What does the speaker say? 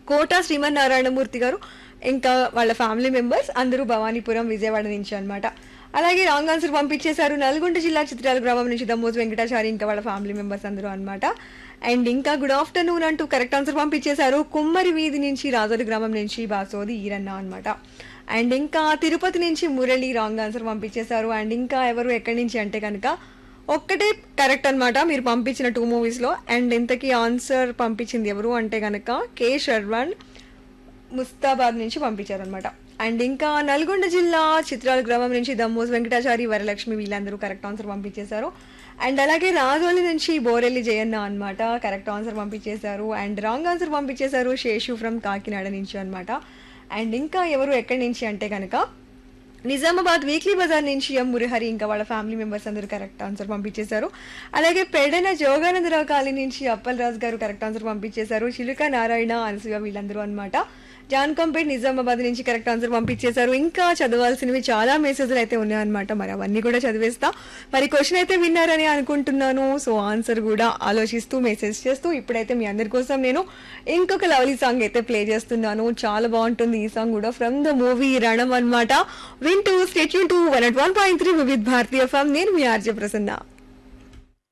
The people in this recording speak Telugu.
కోట శ్రీమన్నారాయణమూర్తి గారు ఇంకా వాళ్ళ ఫ్యామిలీ మెంబర్స్ అందరూ భవానీపురం విజయవాడ నుంచి అన్నమాట అలాగే రాంగ్ ఆన్సర్ పంపించేశారు నల్గొండ జిల్లా చిత్రాల గ్రామం నుంచి దమ్మోజు వెంకటాచారి ఇంకా వాళ్ళ ఫ్యామిలీ మెంబర్స్ అందరూ అన్నమాట అండ్ ఇంకా గుడ్ ఆఫ్టర్నూన్ అంటూ కరెక్ట్ ఆన్సర్ పంపించేశారు కుమ్మరి వీధి నుంచి రాజోలి గ్రామం నుంచి బాసోది ఈరన్న అన్నమాట అండ్ ఇంకా తిరుపతి నుంచి మురళి రాంగ్ ఆన్సర్ పంపించేశారు అండ్ ఇంకా ఎవరు ఎక్కడి నుంచి అంటే కనుక ఒక్కటే కరెక్ట్ అన్నమాట మీరు పంపించిన టూ మూవీస్లో అండ్ ఇంతకీ ఆన్సర్ పంపించింది ఎవరు అంటే కనుక కే శర్వణ్ ముస్తాబాద్ నుంచి పంపించారనమాట అండ్ ఇంకా నల్గొండ జిల్లా చిత్రాల గ్రామం నుంచి దమ్మోజ్ వెంకటాచారి వరలక్ష్మి వీళ్ళందరూ కరెక్ట్ ఆన్సర్ పంపించేశారు అండ్ అలాగే రాజోలి నుంచి బోరెల్లి జయన్న అన్నమాట కరెక్ట్ ఆన్సర్ పంపించేశారు అండ్ రాంగ్ ఆన్సర్ పంపించేశారు శేషు ఫ్రమ్ కాకినాడ నుంచి అన్నమాట అండ్ ఇంకా ఎవరు ఎక్కడి నుంచి అంటే కనుక నిజామాబాద్ వీక్లీ బజార్ నుంచి ఎం మురహరి ఇంకా వాళ్ళ ఫ్యామిలీ మెంబర్స్ అందరూ కరెక్ట్ ఆన్సర్ పంపించేశారు అలాగే పెడన జోగానందరావు కాలనీ నుంచి అప్పల్ రాజు గారు కరెక్ట్ ఆన్సర్ పంపించేశారు చిలుక నారాయణ అనసూయ వీళ్ళందరూ అన్నమాట జాన్ కంపేట్ నిజామాబాద్ నుంచి కరెక్ట్ ఆన్సర్ పంపించేశారు ఇంకా చదవాల్సినవి చాలా మెసేజ్లు అయితే ఉన్నాయన్నమాట మరి అవన్నీ కూడా చదివేస్తా మరి క్వశ్చన్ అయితే విన్నారని అనుకుంటున్నాను సో ఆన్సర్ కూడా ఆలోచిస్తూ మెసేజ్ చేస్తూ ఇప్పుడైతే మీ అందరి కోసం నేను ఇంకొక లవ్లీ సాంగ్ అయితే ప్లే చేస్తున్నాను చాలా బాగుంటుంది ఈ సాంగ్ కూడా ఫ్రమ్ ద మూవీ రణం అన్నమాట వింటూ stay tuned to one one point three Vividh Bharati FM నేను మీ ఆర్జే ప్రసన్న